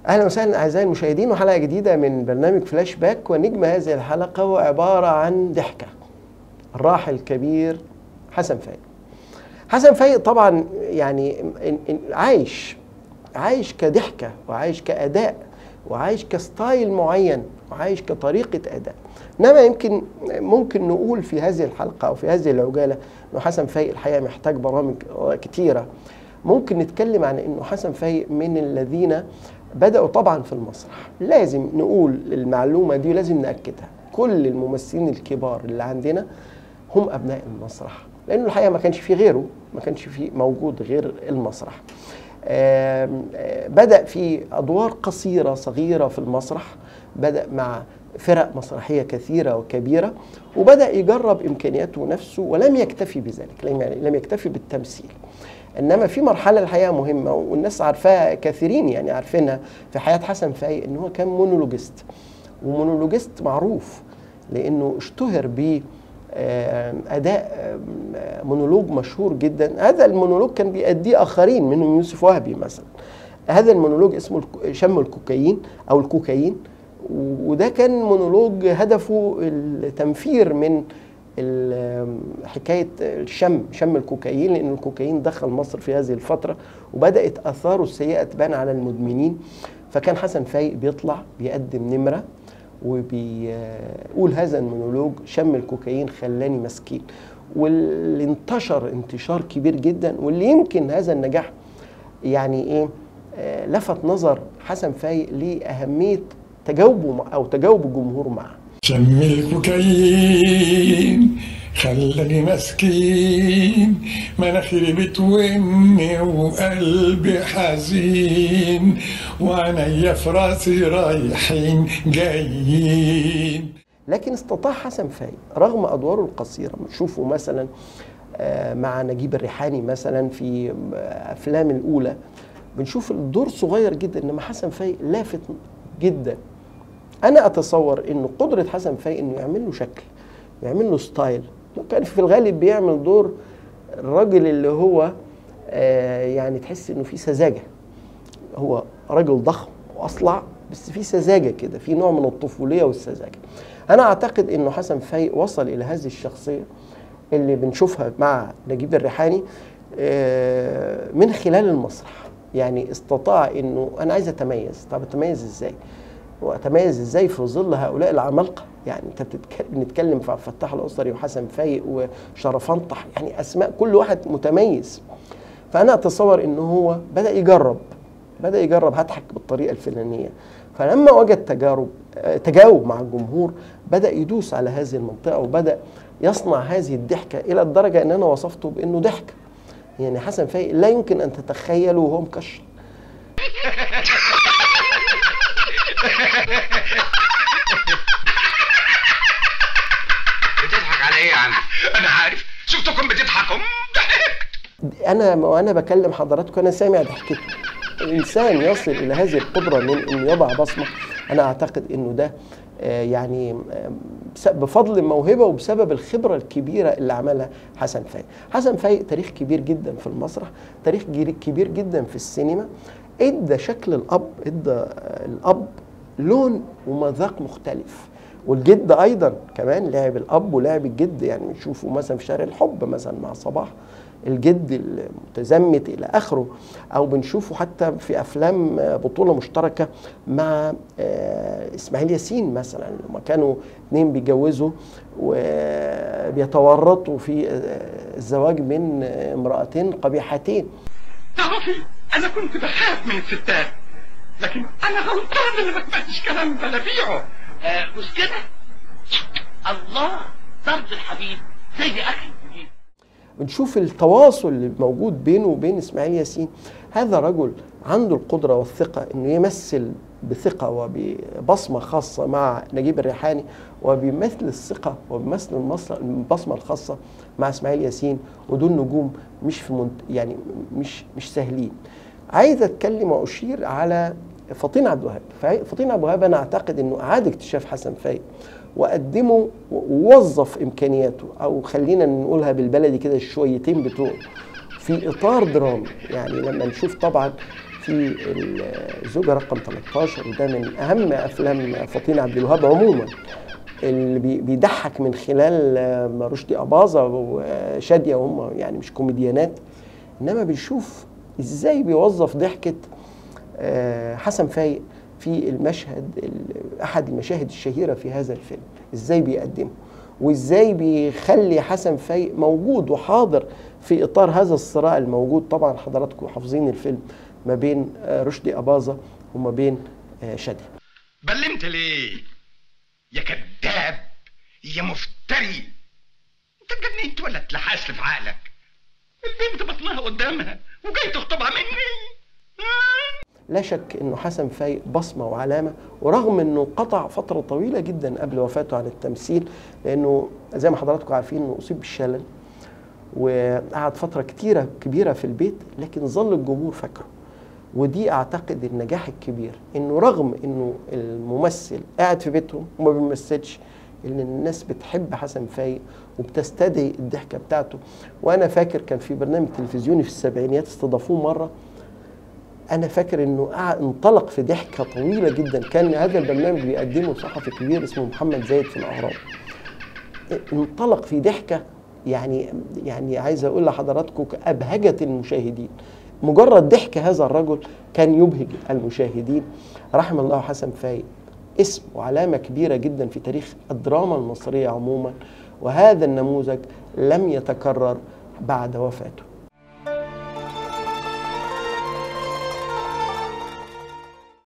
اهلا وسهلا اعزائي المشاهدين وحلقه جديده من برنامج فلاش باك ونجم هذه الحلقه هو عباره عن ضحكه الراحل الكبير حسن فايق حسن فايق طبعا يعني إن- إن- عايش عايش كضحكه وعايش كاداء وعايش كستايل معين وعايش كطريقه اداء انما يمكن ممكن نقول في هذه الحلقه او في هذه العجاله انه حسن فايق الحقيقه محتاج برامج كتيره ممكن نتكلم عن انه حسن فايق من الذين بداوا طبعا في المسرح لازم نقول المعلومه دي ولازم ناكدها كل الممثلين الكبار اللي عندنا هم ابناء المسرح لانه الحقيقه ما كانش في غيره ما كانش في موجود غير المسرح آم، آه، بدا في ادوار قصيره صغيره في المسرح بدا مع فرق مسرحيه كثيره وكبيره وبدا يجرب امكانياته نفسه ولم يكتفي بذلك لم يعني لم يكتفي بالتمثيل انما في مرحله الحقيقه مهمه والناس عارفاها كثيرين يعني عارفينها في حياه حسن فايق ان هو كان مونولوجيست ومونولوجيست معروف لانه اشتهر ب آه، اداء آه، مونولوج مشهور جدا هذا المونولوج كان بيأديه اخرين منهم يوسف وهبي مثلا هذا المونولوج اسمه الك- شم الكوكايين او الكوكايين وده كان مونولوج هدفه التنفير من ال- حكايه الشم شم الكوكايين لان الكوكايين دخل مصر في هذه الفتره وبدات اثاره السيئه تبان على المدمنين فكان حسن فايق بيطلع بيقدم نمره وبيقول هذا المونولوج شم الكوكايين خلاني مسكين واللي انتشر انتشار كبير جدا واللي يمكن هذا النجاح يعني ايه آه، لفت نظر حسن فايق لأهمية تجاوبه مع- أو تجاوب الجمهور معه شم الكوكايين خلاني مسكين مناخيري بتوني وقلبي حزين وعينيا في راسي رايحين جايين لكن استطاع حسن فايق رغم أدواره القصيرة شوفوا مثلا آه، مع نجيب الريحاني مثلا في آه، أفلام الأولى بنشوف الدور صغير جدا إنما حسن فايق لافت جدا انا اتصور انه قدره حسن فايق انه يعمل له شكل يعمل له ستايل كان في الغالب بيعمل دور الراجل اللي هو آه يعني تحس انه في سذاجه هو راجل ضخم واصلع بس في سذاجه كده في نوع من الطفوليه والسذاجه انا اعتقد انه حسن فايق وصل الى هذه الشخصيه اللي بنشوفها مع نجيب الريحاني آه، من خلال المسرح يعني استطاع انه انا عايز اتميز طب اتميز ازاي واتميز ازاي في ظل هؤلاء العمالقه يعني انت بتتكلم بنتكلم في عبد الفتاح الاسري وحسن فايق وشرف انطح يعني اسماء كل واحد متميز فانا اتصور انه هو بدا يجرب بدا يجرب هضحك بالطريقه الفلانيه فلما وجد تجارب آه، تجاوب مع الجمهور بدا يدوس على هذه المنطقه وبدا يصنع هذه الضحكه الى الدرجه ان انا وصفته بانه ضحكه يعني حسن فايق لا يمكن ان تتخيله وهو مكشر بتضحك على ايه يا عم؟ انا عارف شفتكم بتضحكوا ضحكت انا وانا بكلم حضراتكم انا سامع ضحكته الانسان يصل الى هذه القدره من انه يضع بصمه انا اعتقد انه ده آه، يعني آه، بس- بفضل الموهبه وبسبب الخبره الكبيره اللي عملها حسن فايق حسن فايق تاريخ كبير جدا في المسرح تاريخ جير- كبير جدا في السينما ادى شكل الاب ادى آه، الاب لون ومذاق مختلف والجد ايضا كمان لعب الاب ولعب الجد يعني نشوفه مثلا في شارع الحب مثلا مع صباح الجد المتزمت الى اخره او بنشوفه حتى في افلام بطوله مشتركه مع آه، اسماعيل ياسين مثلا لما كانوا اثنين بيتجوزوا وبيتورطوا في آه، الزواج من آه، امراتين قبيحتين تعرفي انا كنت بخاف من الستات لكن انا غلطان اللي ما سمعتش كلام بلابيعه آه مش كده الله ضرب الحبيب زي اخي الجديد بنشوف التواصل اللي موجود بينه وبين اسماعيل ياسين هذا رجل عنده القدره والثقه انه يمثل بثقه وببصمه خاصه مع نجيب الريحاني وبيمثل الثقه وبيمثل المص- البصمه الخاصه مع اسماعيل ياسين ودول نجوم مش في منت... يعني مش مش سهلين عايز اتكلم واشير على فطين عبد الوهاب فا- فطين عبد الوهاب انا اعتقد انه اعاد اكتشاف حسن فايق وقدمه ووظف امكانياته او خلينا نقولها بالبلدي كده الشويتين بتوعه في اطار درامي يعني لما نشوف طبعا في الزوجة رقم 13 وده من أهم أفلام فطين عبد الوهاب عموما اللي بي- بيضحك من خلال آه، رشدي أباظة وشادية وهم يعني مش كوميديانات إنما بنشوف إزاي بيوظف ضحكة آه، حسن فايق في المشهد ال- أحد المشاهد الشهيرة في هذا الفيلم إزاي بيقدمه وإزاي بيخلي حسن فايق موجود وحاضر في إطار هذا الصراع الموجود طبعا حضراتكم حافظين الفيلم ما بين آه، رشدي أباظة وما بين آه، شادية بلمت ليه يا كذاب يا مفتري انت اتجننت ولا اتلحست في عقلك البنت بطنها قدامها وجاي تخطبها مني ها؟ لا شك انه حسن فايق بصمه وعلامه ورغم انه قطع فتره طويله جدا قبل وفاته عن التمثيل لانه زي ما حضراتكم عارفين انه اصيب بالشلل وقعد فتره كتيره كبيره في البيت لكن ظل الجمهور فاكره ودي اعتقد النجاح الكبير انه رغم انه الممثل قاعد في بيتهم وما بيمثلش ان الناس بتحب حسن فايق وبتستدعي الضحكه بتاعته وانا فاكر كان في برنامج تلفزيوني في السبعينيات استضافوه مره انا فاكر انه قعد انطلق في ضحكه طويله جدا كان هذا البرنامج بيقدمه صحفي كبير اسمه محمد زايد في الاهرام انطلق في ضحكه يعني يعني عايز اقول لحضراتكم ابهجت المشاهدين مجرد ضحك هذا الرجل كان يبهج المشاهدين رحم الله حسن فايق اسم وعلامه كبيره جدا في تاريخ الدراما المصريه عموما وهذا النموذج لم يتكرر بعد وفاته